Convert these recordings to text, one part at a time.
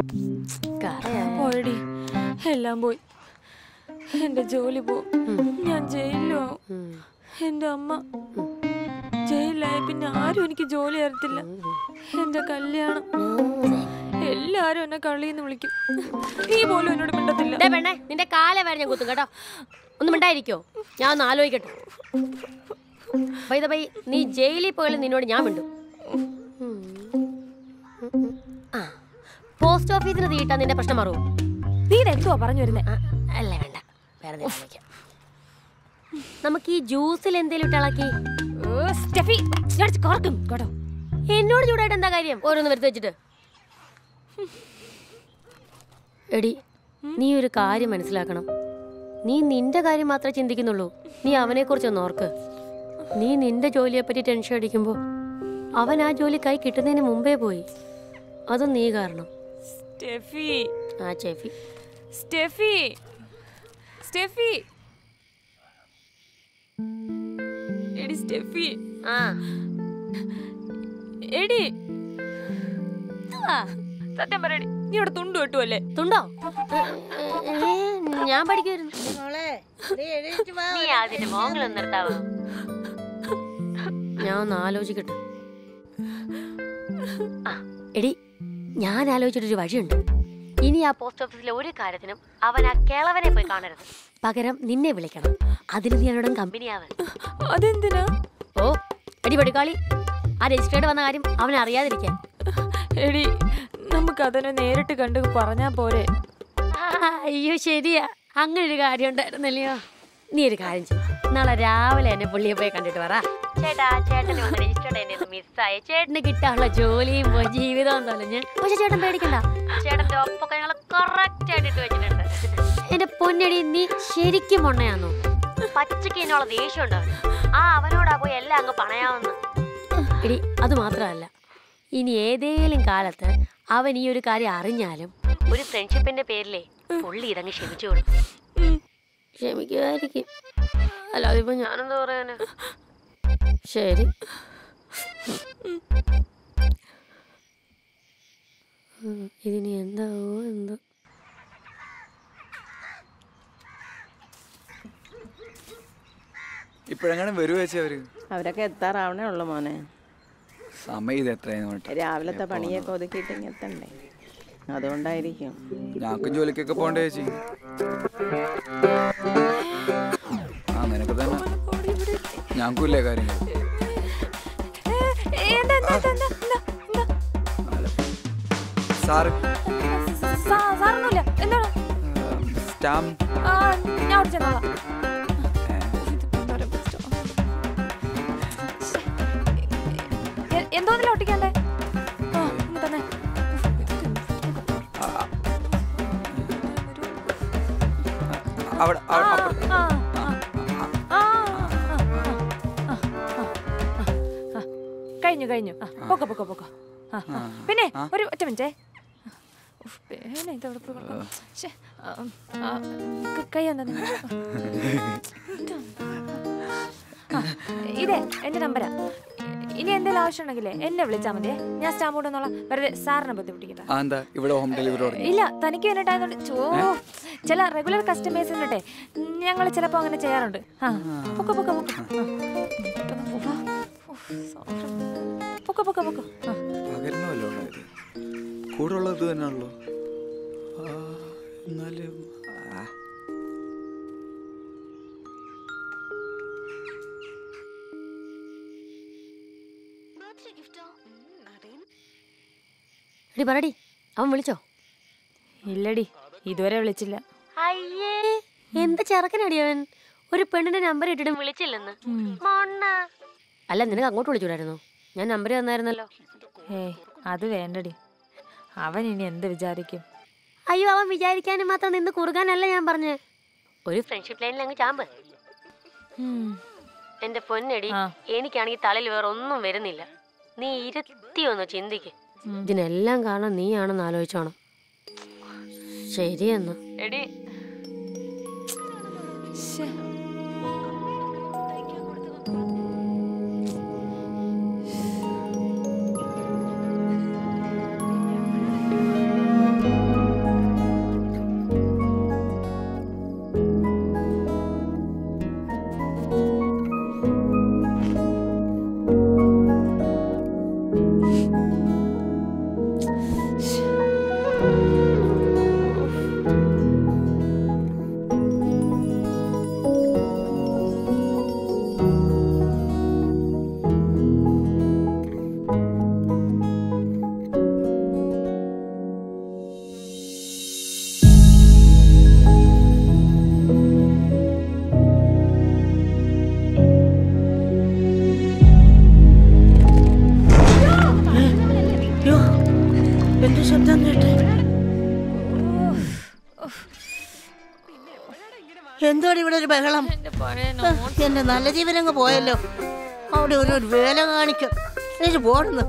പോയടി എല്ലാം പോയി എന്റെ ജോലി പോവും ഞാൻ ജയിലിലും ആവും എന്റെ അമ്മ ജയിലിലായ പിന്നെ ആരും എനിക്ക് ജോലി തരത്തില്ല എന്റെ കല്യാണം എല്ലാരും എന്നെ കള്ളിന്ന് വിളിക്കും നീ പോലും എന്നോട് മിണ്ടത്തില്ല ഡേ പെണ്ണേ നിന്റെ കാലേ വരെ ഞാൻ കുത്തും കേട്ടോ ഒന്നും മിണ്ടായിരിക്കോ ഞാൻ ഒന്ന് ആലോചിക്കട്ടെ ബൈ ദ ബൈ നീ ജയിലിൽ പോയാലും നിന്നോട് ഞാൻ മിണ്ടും ആ പോസ്റ്റ് ഓഫീസിന് തീട്ടാ നിന്റെ പ്രശ്നം മാറുമോ നീ ഇതെന്തുവാ പറഞ്ഞു വരുന്നേ ആ, അല്ല വേണ്ട വേറെ എന്തെങ്കിലും ആലോചിക്കാം. നമുക്ക് ഈ ജ്യൂസിൽ എന്തേലും ഇട്ടിളക്കി ഓ, സ്റ്റെഫി ഞാൻ അടിച്ച് കോർക്കും കേട്ടോ എന്നോട് ചൂടായിട്ട് എന്താ കാര്യം ഓരോന്ന് വരുത്തി വെച്ചിട്ട് എടി നീ ഒരു കാര്യം മനസ്സിലാക്കണം നീ നിന്റെ കാര്യം മാത്രമേ ചിന്തിക്കുന്നുള്ളൂ നീ അവനെക്കുറിച്ച് ഒന്ന് ഓർക്ക് നീ നിന്റെ ജോലിയെ പറ്റി ടെൻഷൻ അടിക്കുമ്പോൾ അവൻ ആ ജോലി കൈ കിട്ടുന്നതിന് മുമ്പേ പോയി അതും നീ കാരണം സ്റ്റെഫി ആ ചേഫി സ്റ്റെഫി സ്റ്റെഫി എടി സ്റ്റെഫി ആ എടി ആ, സത്യം പറയടി നീ ഇവിടെ തുണ്ടു വെട്ടുമല്ലേ തുണ്ടോ ഏ, ഞാൻ പഠിക്കുമായിരുന്നു മോളെ നീ എഴുന്നേറ്റ് വാ നീ അതിന്റെ മോങ്ങലൊന്നും നിർത്താവോ ഞാൻ ഒന്ന് ആലോചിക്കട്ടെ ആ, എടി ഞാൻ ആലോചിച്ചിട്ടൊരു വഴിയുണ്ട് ഇനി ആ പോസ്റ്റ് ഓഫീസിലെ ഒരു കാര്യത്തിനും അവൻ ആ കിളവനെ പോയി കാണരുത് പകരം നിന്നെ വിളിക്കണം അതിന് നീ എന്നോടും കമ്പനിയാവാൻ അതെന്തിനാ ഓ എടി പടിക്കാളി ആ രജിസ്റ്റേർഡ് വന്ന കാര്യം അവൻ അറിയാതിരിക്കാൻ എടി നമുക്ക് അതിനെ നേരിട്ട് കണ്ട് പറഞ്ഞാ പോരെ ആ, അയ്യോ ശരിയാ അങ്ങനെ ഒരു കാര്യം ഉണ്ടായിരുന്നല്ലയോ നീ ഒരു കാര്യം ചെയ്യ്. നാളെ രാവിലെ എന്നെ പുള്ളിയെ പോയി കണ്ടിട്ട് പറ ചേട്ടാ ചേട്ടന് വന്ന് രജിസ്റ്റർഡ് എന്നെ മിസ്സായി ചേട്ടന് കിട്ടാനുള്ള ജോലിയും പോയി ജീവിതവും തൊലഞ്ഞ് പക്ഷെ ചേട്ടൻ പേടിക്കണ്ട ചേട്ടന്റെ ഒപ്പൊക്കെ ഞങ്ങൾ കറക്റ്റ് ആയിട്ട് ഇട്ട് വെച്ചിട്ടുണ്ട് എന്റെ പൊന്നടി നീ ശരിക്കും മൊണ്ണയാന്നോ പച്ചയ്ക്ക് എന്നുള്ള ദേഷ്യം ഉണ്ടാവും ആ അവനോടാ പോയി എല്ലാം അങ്ങ് പണയാവുന്ന എടി അത് മാത്രമല്ല ഇനി ഏതേലും കാലത്ത് അവൻ ഈ ഒരു കാര്യം അറിഞ്ഞാലും ഒരു ഫ്രണ്ട്ഷിപ്പിന്റെ പേരിലേ പുള്ളി ഇതങ്ങ് ക്ഷമിച്ചു കൊടുക്കും ക്ഷമിക്കുമായിരിക്കും അല്ലാതെ ഇപ്പൊ ഞാനെന്താ പറയാനാ ശരി ഉം, ഇതിനി എന്താവോ എന്തോ ഇപ്പോഴെങ്ങനെ വരുവ ചേച്ചി അവര് അവരൊക്കെ എത്താറാവണേ ഉള്ളു മോനെ സമയം ഇത് എത്രയാന്ന് പറഞ്ഞിട്ട് രാവിലത്തെ പണിയൊക്കെ ഒതുക്കിയിട്ട് ഇങ്ങ് എത്തണ്ടേ അതുകൊണ്ടായിരിക്കും ഞങ്ങൾക്കും ജോലിക്കൊക്കെ പോണ്ടേ ചേച്ചി ആ നിനക്ക് തന്നെ ഞങ്ങൾക്കും ഇല്ലേ കാര്യങ്ങൾ ഏ, എന്താ എന്താ എന്താ എന്താ എന്താ സാറ് സാ- സാറൊന്നുമില്ല എന്താണ് സ്റ്റാമ്പ് ആ ഞാൻ അവിടെ ചെന്നോളാം എ- എന്തോന്നില്ല ഒട്ടിക്കണ്ടേ ആ ഇങ്ങ് തന്നെ അവിടെ ആ, അവിടെ അപ്പുറത്ത്. ആ, ആ, ആ, ആ, ആ, ആ, ആ, ആ, ആ. കഴിഞ്ഞു കഴിഞ്ഞു ആ, പൊക്കോ പൊക്കോ പൊക്കോ ആ, ആ. പിന്നെ ഒരു ഒറ്റ മിനിറ്റേ ഉഫ്, പേന ഇതവിടെ പോയി കിടക്കുന്നു. ശ്ശെ, ആ, ആ, ക- കൈ എന്നാ ആ, ഇതേ എന്റെ നമ്പരാ ഇനി എന്തെങ്കിലും ആവശ്യമുണ്ടെങ്കിലേ എന്നെ വിളിച്ചാൽ മതിയേ ഞാൻ സ്റ്റാമ്പ് കൊണ്ടുവന്നുള്ള വെറുതെ സാറിനെ ബുദ്ധിമുട്ടിക്കട്ടെ ആ എന്താ ഇവിടെ ഹോം ഡെലിവറി തുടങ്ങി ഇല്ല തനിക്ക് വേണ്ടിട്ടായതുകൊണ്ട് ചോ ചില റെഗുലർ കസ്റ്റമേഴ്സിനുട്ടെ ഞങ്ങൾ ചിലപ്പോൾ അങ്ങനെ ചെയ്യാറുണ്ട് ആ പൊക്ക പൊക്ക പൊക്ക ആ. ഉവ്വ. ഉഫ്, sorry. പൊക്ക പൊക്ക പൊക്ക ആ. പകരണമല്ലോ ഉള്ളത് കൂടെ ഉള്ളത് ഇത് തന്നെയാണല്ലോ ആ, എന്നാലും ആ. എടി പറടി അവൻ വിളിച്ചോ ഇല്ലടി ഇതുവരെ വിളിച്ചില്ല അയ്യേ എന്ത് ചെറുക്കനടി അവൻ ഒരു പെണ്ണിന്റെ നമ്പർ ഇട്ടിട്ടും വിളിച്ചില്ലെന്ന് മൊണ്ണ അല്ല നിനക്ക് അങ്ങോട്ട് വിളിച്ചൂടായിരുന്നു ഞാൻ നമ്പർ തന്നായിരുന്നല്ലോ ഏയ് അത് വേണ്ടടി അവൻ ഇനി എന്ത് വിചാരിക്കും അയ്യോ അവൻ വിചാരിക്കാനും മാത്രം നിന്ന് കുറുകാനല്ല ഞാൻ പറഞ്ഞ് ഒരു ഫ്രണ്ട്ഷിപ്പ് ലൈനിൽ അങ്ങ് ചാമ്പ് ഉം. എന്റെ പൊന്നടി ആ. എനിക്കാണെങ്കിൽ തലയിൽ വേറെ ഒന്നും വരുന്നില്ല നീ ഇരുത്തി ഒന്ന് ചിന്തിക്ക് ഇതിനെല്ലാം കാരണം നീയാണെന്ന് ആലോചിച്ചോണം ശരിയെന്നാ എടി ശ്ശെ. എന്ത് ശബ്ദം കേട്ടെ എന്തോടെ ഇവിടെ ഒരു ബഹളം എന്റെ പഴയ ആ, എന്റെ നല്ല ജീവനങ്ങ് പോയല്ലോ അവിടെ ഒരു ഒരു വേല കാണിക്കും എനിക്ക് പോടുന്നു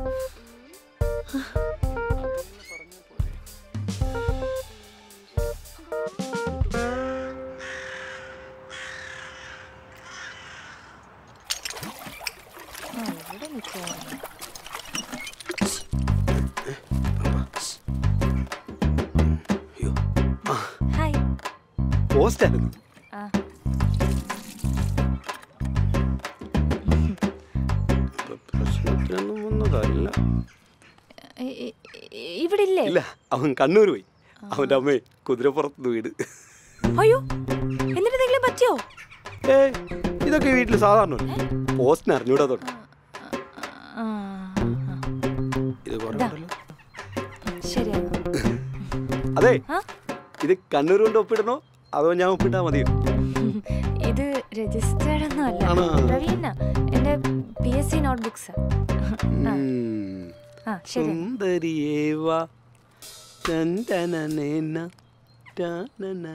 ഹായ് പോസ്റ്റ് ആയിരുന്നു ആ പ്രശ്നത്തിനൊന്നും വന്നതല്ല ഇ- ഇ- ഇവിടെ ഇല്ലേ ഇല്ല അവൻ കണ്ണൂർ പോയി അവന്റെ അമ്മയെ കുതിരപ്പുറത്ത് വീട് അയ്യോ എന്നിട്ട് എന്തെങ്കിലും പറ്റിയോ ഏ ഇതൊക്കെ വീട്ടിൽ സാധാരണ പോസ്റ്റിന് അറിഞ്ഞൂടാ തൊട്ട് ആ, ഇത് കുറവുണ്ടല്ലോ ശരിയാണ് അതെ ആ? ഇത് കണ്ണൂർ കൊണ്ട് ഒപ്പിടണോ അതോ ഞാൻ ഒപ്പിട്ടാ മതിയോ ഇത് രജിസ്റ്റേർഡ് ഒന്നും അല്ല ആണോ? പ്രവീണ എന്റെ പി എസ് സി നോട്ട്ബുക്സ് ഉം. ആ ശരി സുന്ദരിയേവ ചന്ദനനേന ടാനനനേ.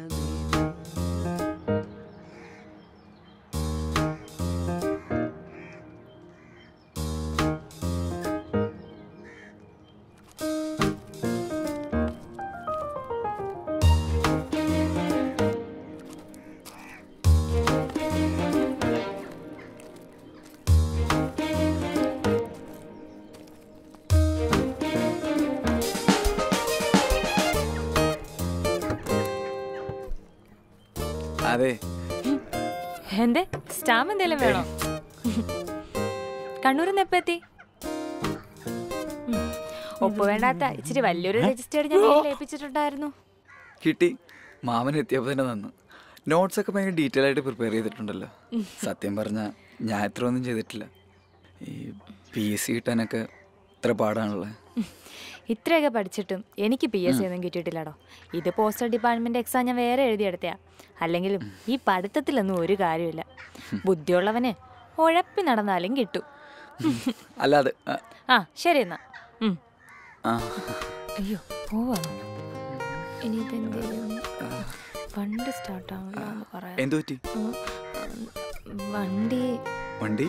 അതെ എന്തേ സ്റ്റാമ്പ് എന്തേലും വേണോ കണ്ണൂരിൽ നിന്ന് എപ്പോ എത്തി ഉം. ഒപ്പ് വേണ്ടാത്ത ഇച്ചിരി വലിയൊരു രജിസ്റ്റേർഡ് ഞാൻ കയ്യിൽ ഏൽപ്പിച്ചിട്ടുണ്ടായിരുന്നു കിട്ടി മാമൻ എത്തിയപ്പോൾ തന്നെ തന്നു നോട്ട്സ് ഒക്കെ ഭയങ്കര ഡീറ്റെയിൽ ആയിട്ട് പ്രിപ്പയർ ചെയ്തിട്ടുണ്ടല്ലോ സത്യം പറഞ്ഞാൽ ഞാൻ ഇത്ര ഒന്നും ചെയ്തിട്ടില്ല ഈ പി എസ് സി കിട്ടാനൊക്കെ ഇത്ര പാടാണല്ലേ ഇത്രയൊക്കെ പഠിച്ചിട്ടും എനിക്ക് പി എസ് സി ഒന്നും കിട്ടിയിട്ടില്ലടോ ഇത് പോസ്റ്റൽ ഡിപ്പാർട്ട്മെന്റ് എക്സാം ഞാൻ വേറെ എഴുതിയെടുത്തയാ അല്ലെങ്കിലും ഈ പഠിത്തത്തിലൊന്നും ഒരു കാര്യമില്ല ബുദ്ധിയുള്ളവന് ഉഴപ്പി നടന്നാലും കിട്ടും അല്ലാതെ ആ, ആ ശരി എന്നാ ഉം. ആ അയ്യോ പോവാ ഇനി ഇതെന്തേലും വണ്ടി സ്റ്റാർട്ട് ആവില്ല എന്ന് പറയാം എന്തു പറ്റി ഉം, വണ്ടി വണ്ടി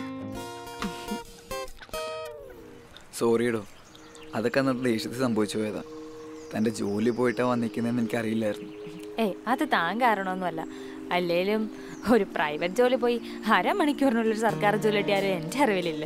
സോറിയടോ അതൊക്കെ അന്നത്തെ ദേഷ്യത്തിൽ സംഭവിച്ചു പോയതാ തൻ്റെ ജോലി പോയിട്ടാ വന്നിരിക്കുന്നതെന്ന് എനിക്കറിയില്ലായിരുന്നു ഏയ് അത് താൻ കാരണമൊന്നുമല്ല അല്ലേലും ഒരു പ്രൈവറ്റ് ജോലി പോയി അരമണിക്കൂറിനുള്ളിൽ സർക്കാർ ജോലി കിട്ടിയാലും എൻ്റെ അറിവിലില്ല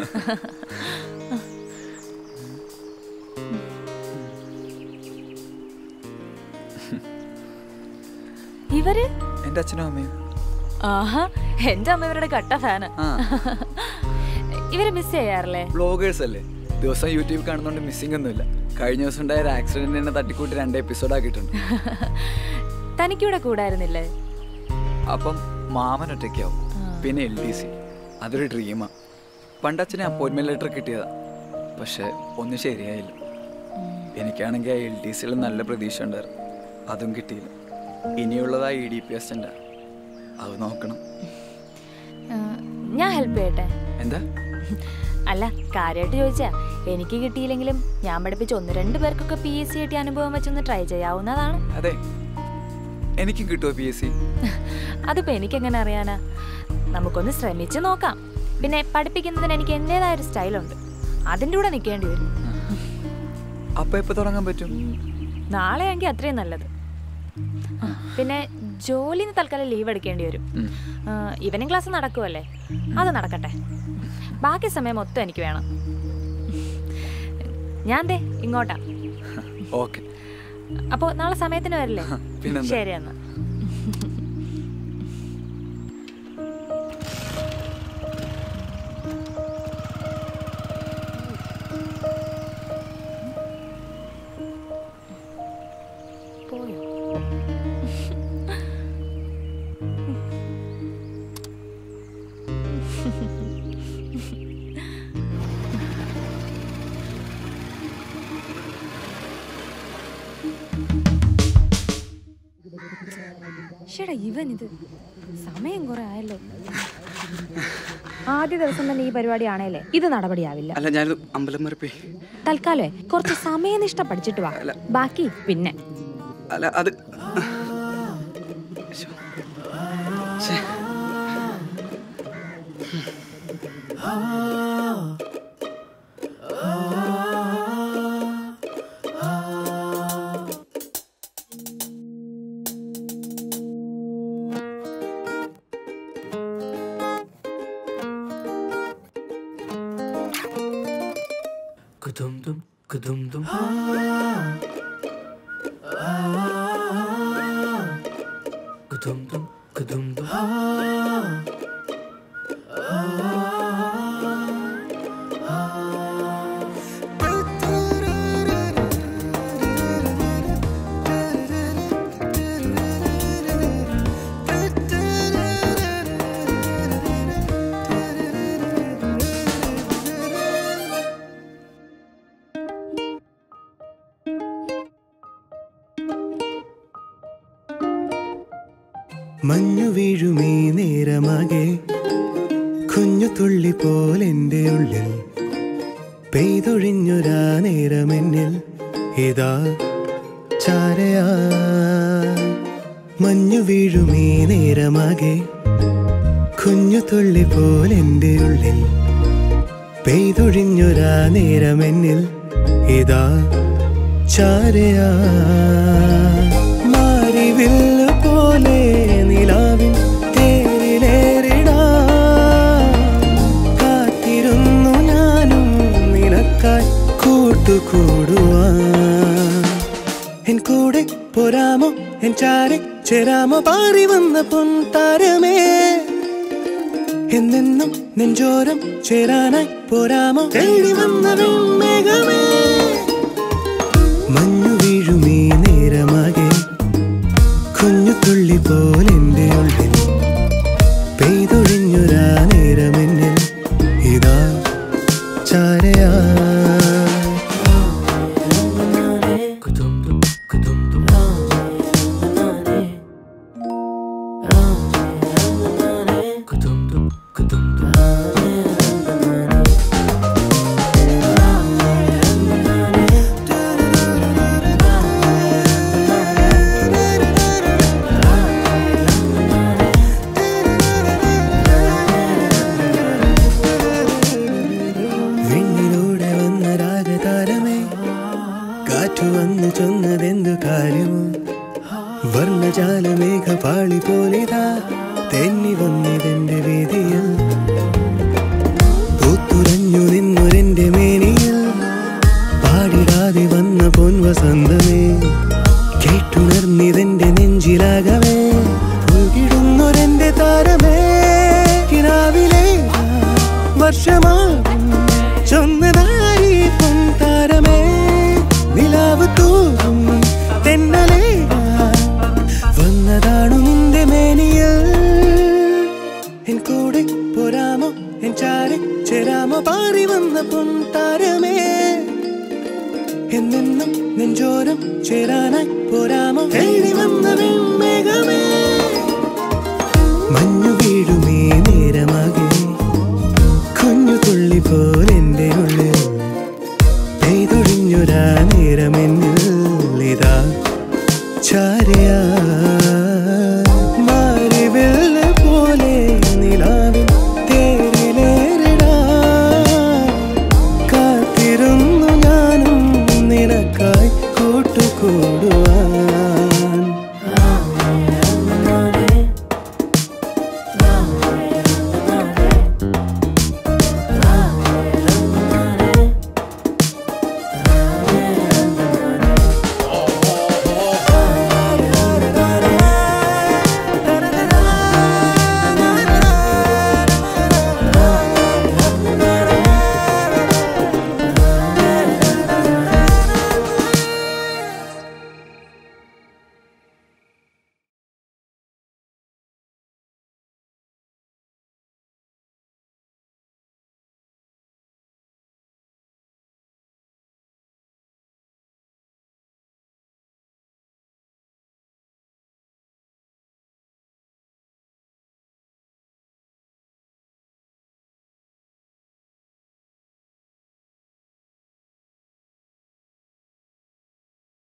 ഇവര് എൻ്റെ അച്ഛനും അമ്മയും ആഹാ എൻ്റെ അമ്മ ഇവരുടെ കട്ട ഫാന് ആ ഇവര് മിസ് ചെയ്യാറില്ലേ ബ്ലോഗേഴ്സ് അല്ലേ ദിവസം യൂട്യൂബ് കാണുന്നതുകൊണ്ട് മിസ്സിംഗ് ഒന്നുമില്ല കഴിഞ്ഞ ദിവസം ഉണ്ടായ ഒരു ആക്സിഡന്റ് എന്നെ തട്ടിക്കൂട്ടി രണ്ട് എപ്പിസോഡ് ആക്കിയിട്ടുണ്ട് തനിക്കിവിടെ കൂടായിരുന്നില്ലേ അപ്പം മാമൻ ഒറ്റയ്ക്കാവും പിന്നെ എൽ ഡി സി അതൊരു ഡ്രീമാ പണ്ട് അച്ഛനെ അപ്പോയിൻമെന്റ് ലെറ്റർ കിട്ടിയതാ പക്ഷെ ഒന്നും ശരിയായില്ല എനിക്കാണെങ്കിൽ ആ എൽ ഡി സിയിൽ നല്ല പ്രതീക്ഷ ഉണ്ടായിരുന്നു അതും കിട്ടിയില്ല ഇനിയുള്ളത് ആ ഇ ഡി പി അസിസ്റ്റൻ്റാ അത് നോക്കണം ആ, ഞാൻ ഹെൽപ്പ് ചെയ്യട്ടെ എന്താ അല്ല കാര്യമായിട്ട് ചോദിച്ചാ എനിക്ക് കിട്ടിയില്ലെങ്കിലും ഞാൻ പഠിപ്പിച്ച ഒന്ന് രണ്ട് പേർക്കൊക്കെ പി എസ് സി കിട്ടിയ അനുഭവം വെച്ചൊന്ന് ട്രൈ ചെയ്യാവുന്നതാണ് അതെ എനിക്കും കിട്ടുമോ പി എസ് സി അതിപ്പോ എനിക്കെങ്ങനെ അറിയാനാ നമുക്കൊന്ന് ശ്രമിച്ചു നോക്കാം പിന്നെ പഠിപ്പിക്കുന്നതിന് എനിക്ക് എൻ്റെതായ ഒരു സ്റ്റൈലുണ്ട് അതിൻ്റെ കൂടെ നിൽക്കേണ്ടി വരും അപ്പം എപ്പോൾ തുടങ്ങാൻ പറ്റും നാളെയാണെങ്കിൽ അത്രയും നല്ലത് ആ, പിന്നെ ജോലിന്ന് തൽക്കാലം ലീവ് എടുക്കേണ്ടി വരും ഉം. ഈവനിങ് ക്ലാസ് നടക്കുമല്ലേ അത് നടക്കട്ടെ ബാക്കി സമയം മൊത്തം എനിക്ക് വേണം ഞാൻ ദേ ഇങ്ങോട്ടാ ഓക്കെ അപ്പോൾ നാളെ സമയത്തിന് വരില്ലേ പിന്നെന്താ? ശരി എന്നാ പോയോ ഷേടാ ഇവൻ ഇത് സമയം കുറെ ആയല്ലോ ആദ്യ ദിവസം തന്നെ ഈ പരിപാടി ആണേലേ ഇത് നടപടിയാവില്ല അല്ല ഞാനിത് അമ്പലം വരെ പോയി തൽക്കാലേ കുറച്ച് സമയനിഷ്ഠ പഠിച്ചിട്ട് വാ ബാക്കി പിന്നെ അല്ല അത് ശ്ശെ. Kudum-dum, kudum-dum. Kudum-dum, kudum-dum. മഞ്ഞു വീഴുമീ നേരമാകെ കുഞ്ഞു തുള്ളി പോലെന്റെ ഉള്ളിൽ പെയ്തൊഴിഞ്ഞൊരാ നേരമെന്നിൽ ഇതാ ചാരയാ മഞ്ഞു വീഴുമീ നേരമാകെ കുഞ്ഞു തുള്ളി പോലെന്റെ ഉള്ളിൽ പെയ്തൊഴിഞ്ഞൊരാ നേരമെന്നിൽ ഇതാ ചാരയാ മാറിവില്ല് പോലെ നിലാവിൻ തേരിലേറിടാ കാത്തിരുന്നു ഞാനും നിനക്കായി കൂട്ടുകൂടുവാൻ എൻ കൂടെ പോരാമോ എൻ ചാരെ ചേരാമോ പാറി വന്ന പൊൻതാരമേ എന്നെന്നും നെഞ്ചോരം ചേരാനായി പോരാമോ തേടി വന്ന വെൺമേഘമേ മഞ്ഞു വീഴുമീ നേരമാകെ കുഞ്ഞു തുള്ളി പോലെന്റെ ഉള്ളിൽ പെയ്തൊഴിഞ്ഞൊരാ നേരമെന്നിൽ ഇതാ ചാരയാ Kudum-dum, kudum-dum. Kudum-dum, kudum-dum. വെണ്ണിലൂടെ വന്ന രാഗതാരമേ കാറ്റു വന്നു ചൊന്നതെന്തു കാര്യമോ വർണ്ണജാലമേഘ പാളി പോലിതാ തെന്നി വന്നിതെന്റെ വേദിയിൽ പൂത്തുലഞ്ഞു നിന്നൊരെന്റെ മേനിയിൽ പാടിടാതെ വന്ന പൊൻവസന്തമേ കേട്ടുണർന്നിതെന്റെ നെഞ്ചിലാകവേ പുകിടുന്നൊരെന്റെ താരമേ കിനാവിലെ വർഷമാകും ചൊന്നതാരി പൊൻതാരമേ നിലാവ് തൂകും തെന്നലേ വന്നതാണു നിന്റെ മേനിയിൽ എൻ കൂടെ പോരാമോ എൻ ചാരെ ചേരാമോ പാറി വന്ന പൊൻതാരമേ എന്നെന്നും നെഞ്ചോരം ചേരാനായി പോരാമോ തേടി വന്ന വെൺമേഘമേ മഞ്ഞു വീഴുമേ നേരമാകെ